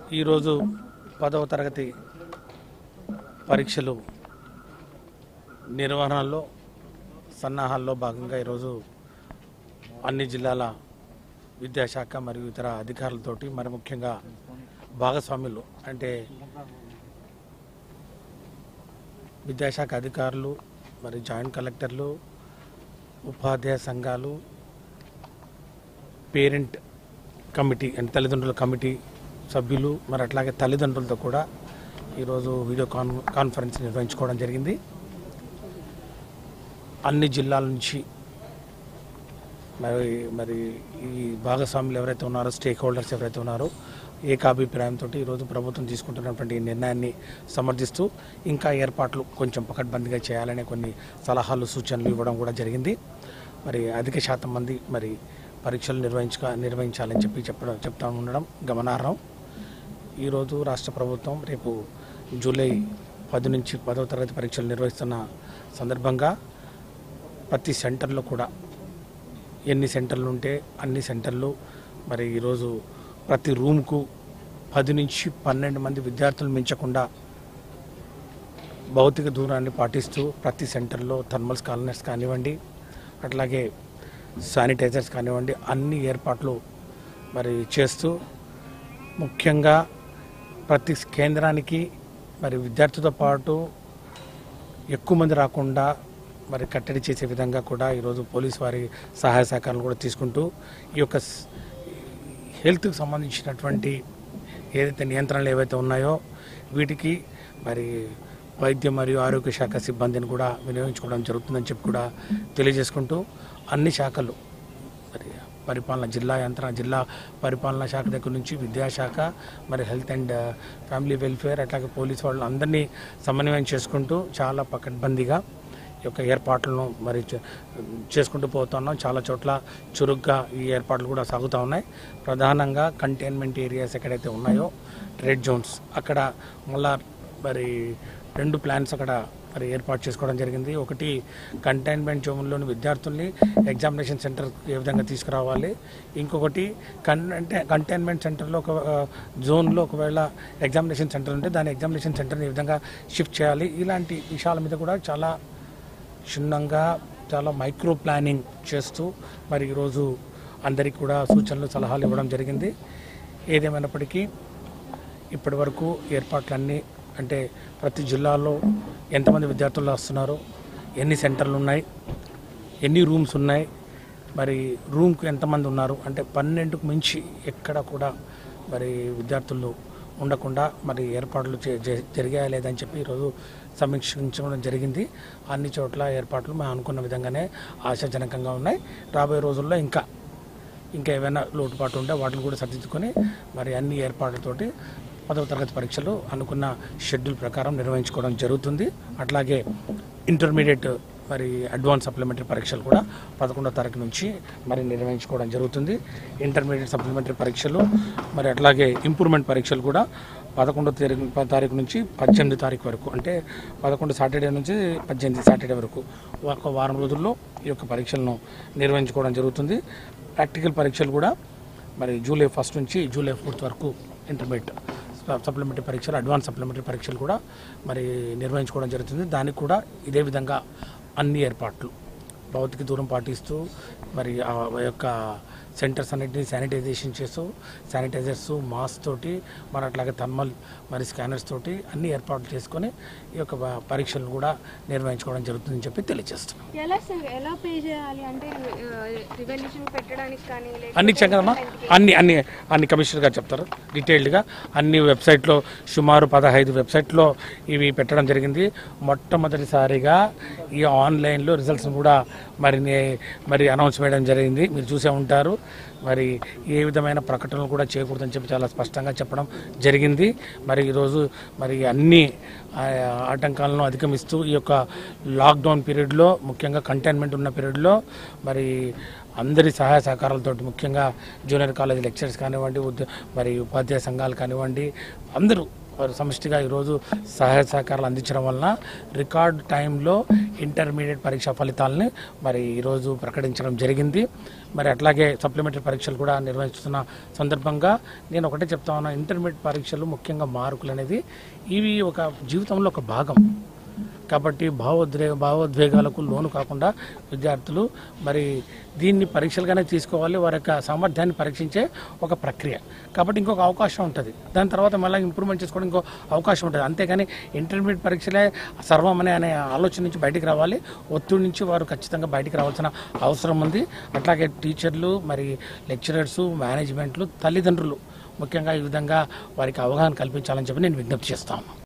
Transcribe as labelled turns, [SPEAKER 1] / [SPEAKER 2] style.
[SPEAKER 1] ఈరోజు పదవ తరగతి పరీక్షలు నిర్వహణలో సన్నాహాల్లో భాగంగా ఈరోజు అన్ని జిల్లాల విద్యాశాఖ మరియు ఇతర అధికారులతోటి మరి ముఖ్యంగా భాగస్వాములు అంటే విద్యాశాఖ అధికారులు మరి జాయింట్ కలెక్టర్లు ఉపాధ్యాయ సంఘాలు పేరెంట్ కమిటీ అంటే తల్లిదండ్రుల కమిటీ సభ్యులు మరి అట్లాగే తల్లిదండ్రులతో కూడా ఈరోజు వీడియో కాన్ కాన్ఫరెన్స్ నిర్వహించుకోవడం జరిగింది అన్ని జిల్లాల నుంచి మరి మరి ఈ భాగస్వాములు ఎవరైతే ఉన్నారో స్టేక్ హోల్డర్స్ ఎవరైతే ఉన్నారో ఏకాభిప్రాయంతో ఈరోజు ప్రభుత్వం తీసుకుంటున్నటువంటి ఈ నిర్ణయాన్ని సమర్థిస్తూ ఇంకా ఏర్పాట్లు కొంచెం పకడ్బందీగా చేయాలనే కొన్ని సలహాలు సూచనలు ఇవ్వడం కూడా జరిగింది మరి అధిక శాతం మంది మరి పరీక్షలు నిర్వహించుక నిర్వహించాలని చెప్పి చెప్పడం చెప్తా ఉండడం గమనార్హం ఈరోజు రాష్ట్ర ప్రభుత్వం రేపు జూలై పది నుంచి పదవ తరగతి పరీక్షలు నిర్వహిస్తున్న సందర్భంగా ప్రతి సెంటర్లో కూడా ఎన్ని సెంటర్లు ఉంటే అన్ని సెంటర్లు మరి ఈరోజు ప్రతి రూమ్కు పది నుంచి పన్నెండు మంది విద్యార్థులు మించకుండా భౌతిక దూరాన్ని పాటిస్తూ ప్రతి సెంటర్లో థర్మల్ స్కానర్స్ కానివ్వండి అట్లాగే శానిటైజర్స్ కానివ్వండి అన్ని ఏర్పాట్లు మరి చేస్తూ ముఖ్యంగా ప్రతి కేంద్రానికి మరి విద్యార్థితో పాటు ఎక్కువ మంది రాకుండా మరి కట్టడి చేసే విధంగా కూడా ఈరోజు పోలీస్ వారి సహాయ సహకారాలు కూడా తీసుకుంటూ ఈ యొక్క స్- హెల్త్కి సంబంధించినటువంటి ఏదైతే నియంత్రణలు ఏవైతే ఉన్నాయో వీటికి మరి వైద్య మరియు ఆరోగ్య శాఖ సిబ్బందిని కూడా వినియోగించుకోవడం జరుగుతుందని చెప్పి కూడా తెలియజేసుకుంటూ అన్ని శాఖలు మరి పరిపాలన జిల్లా యంత్రాంగ జిల్లా పరిపాలనా శాఖ దగ్గర నుంచి విద్యాశాఖ మరి హెల్త్ అండ్ ఫ్యామిలీ వెల్ఫేర్ అట్లాగే పోలీస్ వాళ్ళు అందరినీ సమన్వయం చేసుకుంటూ చాలా పకడ్బందీగా ఈ యొక్క ఏర్పాట్లను మరి చే- చేసుకుంటూ పోతున్నాం చాలా చోట్ల చురుగ్గా ఈ ఏర్పాట్లు కూడా సాగుతూ ఉన్నాయి ప్రధానంగా కంటైన్మెంట్ ఏరియాస్ ఎక్కడైతే ఉన్నాయో రెడ్ జోన్స్ అక్కడ మళ్ళా మరి రెండు ప్లాన్స్ అక్కడ మరి ఏర్పాటు చేసుకోవడం జరిగింది ఒకటి కంటైన్మెంట్ జోన్లోని విద్యార్థుల్ని ఎగ్జామినేషన్ సెంటర్ ఏ విధంగా తీసుకురావాలి ఇంకొకటి కన్ అంటే కంటైన్మెంట్ సెంటర్లో ఒక ఆ, జోన్లో ఒకవేళ ఎగ్జామినేషన్ సెంటర్ ఉంటే దాని ఎగ్జామినేషన్ సెంటర్ని ఏ విధంగా షిఫ్ట్ చేయాలి ఇలాంటి విషయాల మీద కూడా చాలా క్షుణ్ణంగా చాలా మైక్రో ప్లానింగ్ చేస్తూ మరి ఈరోజు అందరికీ కూడా సూచనలు సలహాలు ఇవ్వడం జరిగింది ఏదేమైనప్పటికీ ఇప్పటి వరకు ఏర్పాట్లన్నీ అంటే ప్రతి జిల్లాలో ఎంతమంది విద్యార్థులు వస్తున్నారు ఎన్ని సెంటర్లు ఉన్నాయి ఎన్ని రూమ్స్ ఉన్నాయి మరి రూమ్కు ఎంతమంది ఉన్నారు అంటే పన్నెండుకు మించి ఎక్కడ కూడా మరి విద్యార్థులు ఉండకుండా మరి ఏర్పాట్లు చే- జ- జరిగాయా లేదని చెప్పి ఈరోజు సమీక్షించడం జరిగింది అన్ని చోట్ల ఏర్పాట్లు మేము అనుకున్న విధంగానే ఆశాజనకంగా ఉన్నాయి రాబోయే రోజుల్లో ఇంకా ఇంకా ఏమైనా లోటుపాటు ఉంటే వాటిని కూడా సర్దిద్దుకొని మరి అన్ని ఏర్పాట్లతోటి పదవ తరగతి పరీక్షలు అనుకున్న షెడ్యూల్ ప్రకారం నిర్వహించుకోవడం జరుగుతుంది అట్లాగే ఇంటర్మీడియట్ మరి అడ్వాన్స్ సప్లిమెంటరీ పరీక్షలు కూడా పదకొండవ తారీఖు నుంచి మరి నిర్వహించుకోవడం జరుగుతుంది ఇంటర్మీడియట్ సప్లిమెంటరీ పరీక్షలు మరి అట్లాగే ఇంప్రూవ్మెంట్ పరీక్షలు కూడా పదకొండో తారీఖు తారీఖు నుంచి పద్దెనిమిది తారీఖు వరకు అంటే పదకొండు సాటర్డే నుంచి పద్దెనిమిది సాటర్డే వరకు ఒక వారం రోజుల్లో ఈ యొక్క పరీక్షలను నిర్వహించుకోవడం జరుగుతుంది ప్రాక్టికల్ పరీక్షలు కూడా మరి జూలై ఫస్ట్ నుంచి జూలై ఫోర్త్ వరకు ఇంటర్మీడియట్ సప్లిమెంటరీ పరీక్షలు అడ్వాన్స్ సప్లిమెంటరీ పరీక్షలు కూడా మరి నిర్వహించుకోవడం జరుగుతుంది దానికి కూడా ఇదే విధంగా అన్ని ఏర్పాట్లు భౌతిక దూరం పాటిస్తూ మరి ఆ యొక్క సెంటర్స్ అన్నింటినీ శానిటైజేషన్ చేస్తూ శానిటైజర్స్ మాస్క్ తోటి మరి అట్లాగే థర్మల్ మరి స్కానర్స్ తోటి అన్ని ఏర్పాట్లు చేసుకొని ఈ యొక్క ప- పరీక్షలను కూడా నిర్వహించుకోవడం జరుగుతుందని చెప్పి తెలియజేస్తున్నాం
[SPEAKER 2] ఎలా సార్ ఎలా పే చేయాలి అంటే రివల్యూషన్ పెట్టడానికి కానీ లేకపోతే
[SPEAKER 1] అన్ని చెక్కదమ్మా అన్ని అన్ని అన్ని కమిషనర్ గారు చెప్తారు డీటెయిల్డ్గా అన్ని వెబ్సైట్లో సుమారు పదహైదు వెబ్సైట్లో ఇవి పెట్టడం జరిగింది మొట్టమొదటిసారిగా ఈ ఆన్లైన్లో రిజల్ట్స్ కూడా మరి నే- మరి అనౌన్స్ చేయడం జరిగింది మీరు చూసే ఉంటారు మరి ఏ విధమైన ప్రకటనలు కూడా చేయకూడదని చెప్పి చాలా స్పష్టంగా చెప్పడం జరిగింది మరి ఈరోజు మరి అన్ని ఆ, ఆటంకాలను అధిగమిస్తూ ఈ యొక్క లాక్డౌన్ పీరియడ్లో ముఖ్యంగా కంటైన్మెంట్ ఉన్న పీరియడ్లో మరి అందరి సహాయ సహకారాలతో ముఖ్యంగా జూనియర్ కాలేజ్ లెక్చరర్స్ కానివ్వండి ఉద్య- మరి ఉపాధ్యాయ సంఘాలు కానివ్వండి అందరూ వారు సమిష్టిగా ఈరోజు సహాయ సహకారాలు అందించడం వలన రికార్డ్ టైంలో ఇంటర్మీడియట్ పరీక్ష ఫలితాలని మరి ఈరోజు ప్రకటించడం జరిగింది మరి అట్లాగే సప్లిమెంటరీ పరీక్షలు కూడా నిర్వహిస్తున్న సందర్భంగా నేను ఒకటే చెప్తా ఉన్నా ఇంటర్మీడియట్ పరీక్షలు ముఖ్యంగా మార్కులు అనేది ఇవి ఒక జీవితంలో ఒక భాగం కాబట్టి భావోద్వే భావోద్వేగాలకు లోను కాకుండా విద్యార్థులు మరి దీన్ని పరీక్షలుగానే తీసుకోవాలి వారి యొక్క సామర్థ్యాన్ని పరీక్షించే ఒక ప్రక్రియ కాబట్టి ఇంకొక అవకాశం ఉంటుంది దాని తర్వాత మళ్ళీ ఇంప్రూవ్మెంట్ చేసుకోవడం ఇంకో అవకాశం ఉంటుంది అంతేగాని ఇంటర్మీడియట్ పరీక్షలే సర్వం అనే అనే ఆలోచన నుంచి బయటికి రావాలి ఒత్తిడి నుంచి వారు ఖచ్చితంగా బయటికి రావాల్సిన అవసరం ఉంది అట్లాగే టీచర్లు మరి లెక్చరర్స్ మేనేజ్మెంట్లు తల్లిదండ్రులు ముఖ్యంగా ఈ విధంగా వారికి అవగాహన కల్పించాలని చెప్పి నేను విజ్ఞప్తి చేస్తాను